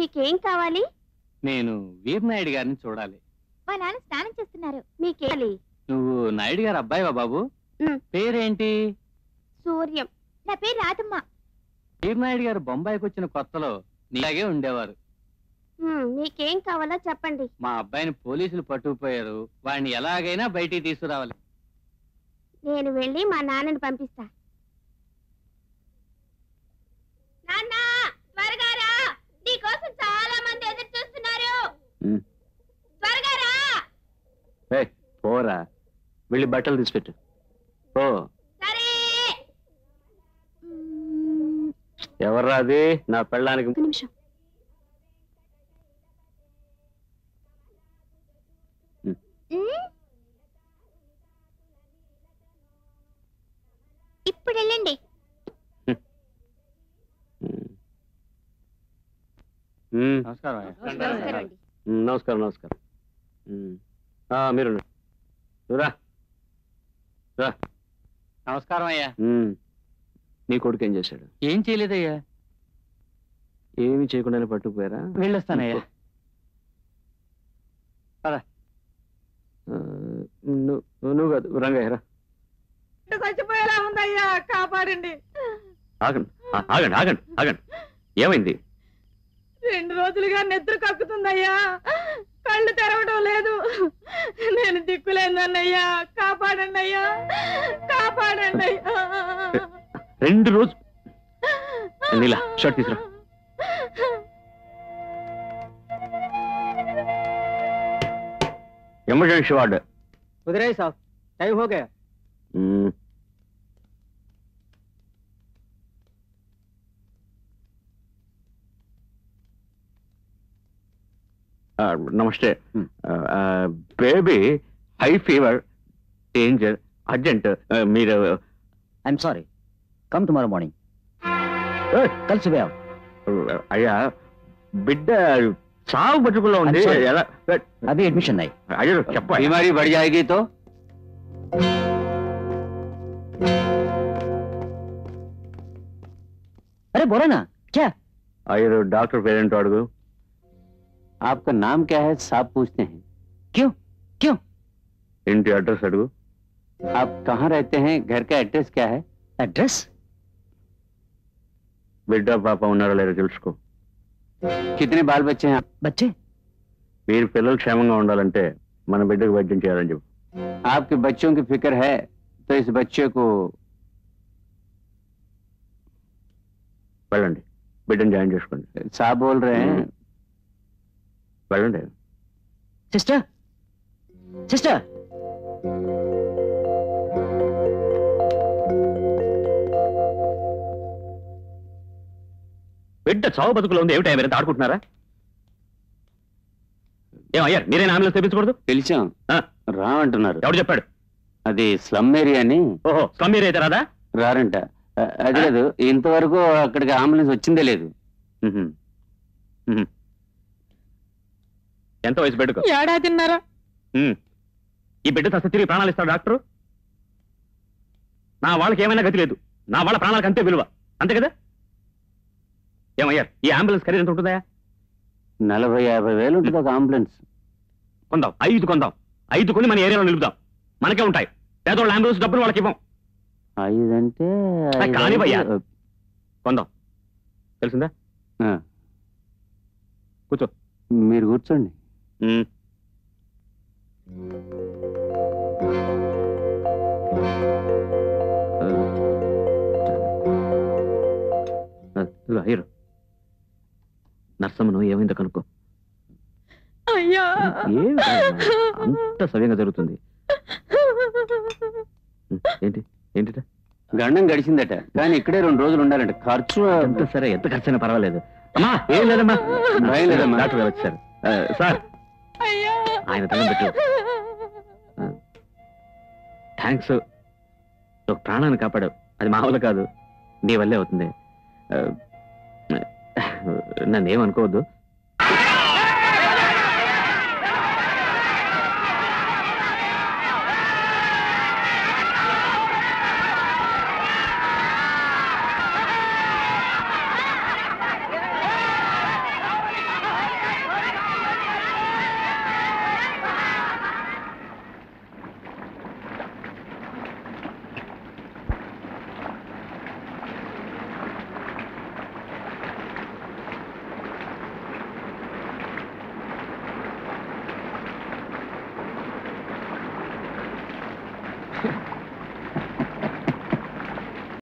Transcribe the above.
మీకేం కావాలి నేను వీరనాయుడు గారిని చూడాలి మా నాన్న స్నానం చేస్తున్నారు మీకేం నువ్వు నాయుడు గారు అబ్బాయివా బాబు ఉమ్. పేరేంటి సూర్యం నా పేరు రాధమ్మ వీరనాయుడు గారు బొంబాయికి వచ్చిన కొత్తలో నీలాగే ఉండేవారు ఉమ్, మీకేం కావాలో చెప్పండి మా అబ్బాయిని పోలీసులు పట్టుకుపోయారు వాడిని ఎలాగైనా బయటికి తీసుకురావాలి నేను వెళ్ళి మా నాన్నని పంపిస్తా నాన్న త్వరగా రా నీకోసం చాలా మంది ఎదురు చూస్తున్నారు ఉమ్. త్వరగా రా పోరా వెళ్ళి బట్టలు తీసిపెట్టు ఓ సరే ఉమ్, ఎవర్రా అది నా పెళ్ళానికి ఒక్క నిమిషం ఉమ్. ఉమ్. ఇప్పుడు వెళ్ళండి ఉమ్. నమస్కారం నమస్కారం అండి ఉమ్, నమస్కారం నమస్కారం ఉమ్. ఆ, మీరు రా నమస్కారం అయ్యా ఉమ్. నీ కొడుకు ఏం చేశాడు ఏం చేయలేదయ్యా ఏమి చేయకుండానే పట్టుకుపోయారా వెళ్ళొస్తానయ్యా ఆ, నువ్వు నువ్వు కాదు రంగయ్య రా చచ్చిపోయేలా ఉందయ్యా కాపాడండి ఆగండి ఆ, ఆగండి ఆగండి ఆగండి ఏమైంది రెండు రోజులుగా నిద్ర కక్కుతుందయ్యా కళ్ళు తెరవడం లేదు నేను దిక్కులేదన్నయ్యా కాపాడండి అయ్యా కాపాడండి అయ్యా రెండు రోజు నీలా షర్ట్ తీసురా ఎమర్జెన్సీ వార్డు కుదిరాయి సాబ్ టైం హో గయా ఉమ్. ఆ, నమస్తే baby high fever danger urgent మీరు I'm sorry come tomorrow morning కలిసి పోయాం అయ్యా బిడ్డ సాగు బతుకుల్లో ఉంది I'm sorry. ఎలా అభి అడ్మిషన్ అయ్యి అయ్యో చెప్ప बीमारी बढ़ जाएगी तो అరే బోలా క్యా అయ్యో డాక్టర్ పేరెంట్ అడుగు आपका नाम क्या है साहब पूछते हैं క్యూ క్యూ ఇంటి అడ్రస్ అడుగు आप कहाँ रहते हैं घर का एड्रेस क्या है అడ్రస్ బిడ్డ పాప ఉన్నారో లేదో తెలుసుకో कितने बाल बच्चे हैं బచ్చే మీరు పిల్లలు క్షేమంగా ఉండాలంటే మన బిడ్డకు వైద్యం చేయాలని చెప్పు आपके बच्चों की फिक्र है तो इस बच्चे को వెళ్ళండి బిడ్డను జాయిన్ చేసుకోండి साहब बोल रहे हैं వెళ్ళండి సిస్టర్ సిస్టర్ బిడ్డ చావు బతుకులో ఉంది ఏమిటా మీరు ఆడుకుంటున్నారా ఏం అయ్యారు మీరేనా ఆంబులెన్స్ తెప్పించకూడదు పిలిచాం ఆ. రామంటున్నారు ఎవడు చెప్పాడు అది స్లమ్ ఏరియా అని ఓహో స్లమ్ ఏరియా అయితే రాదా రారంట అ- అది లేదు ఇంతవరకు అక్కడికి అంబులెన్స్ వచ్చిందే లేదు మ్హూ. మ్హూ. ఎంత వయసు బిడ్డకు ఏడాదిన్నర మ్. ఈ బిడ్డ తస్త తిరిగి ప్రాణాలు ఇస్తాడు డాక్టరు నా వాళ్ళకి ఏమైనా గతి లేదు నా వాళ్ళ ప్రాణాలకు అంతే విలువ అంతే కదా ఏమయ్యారు ఈ అంబులెన్స్ ఖరీదు ఎంత ఉంటుందా నలభై యాభై వేలు ఉంటుంది ఒక అంబులెన్స్ కొందాం ఐదు కొందాం ఐదు కొని మన ఏరియాలో నిలుపుదాం మనకే ఉంటాయి పేదోళ్ళ అంబులెన్స్ డబ్బులు వాళ్ళకి ఇవ్వం ఐదంటే ఆ, ఐదు కానివయ్యా. ఐదు. కొందాం తెలిసిందా ఆ. కూర్చో మీరు కూర్చోండి మ్. ఆ, ఇదిగో, హీరో నర్సమ్మను ఏమైందో కనుక్కో అయ్యా ఏమి కాదమ్మా. అంత సవ్యంగా జరుగుతుంది ఉం, ఏంటి ఏంటి గండం గడిచిందట కానీ ఇక్కడే రెండు రోజులు ఉండాలంట ఖర్చు ఎంత సరే ఎంత ఖర్చైనా పర్వాలేదు అమ్మా ఏం లేదమ్మా భయం లేదమ్మా. డాక్టర్ గారు వచ్చారు ఆ, సార్ అయ్యా ఆయన దండం పెట్టు థ్యాంక్స్ ఒక ప్రాణాన్ని కాపాడావు అది మామూలు కాదు నీ వల్లే అవుతుంది ఆ, నన్ను ఏమనుకోవద్దు ఆ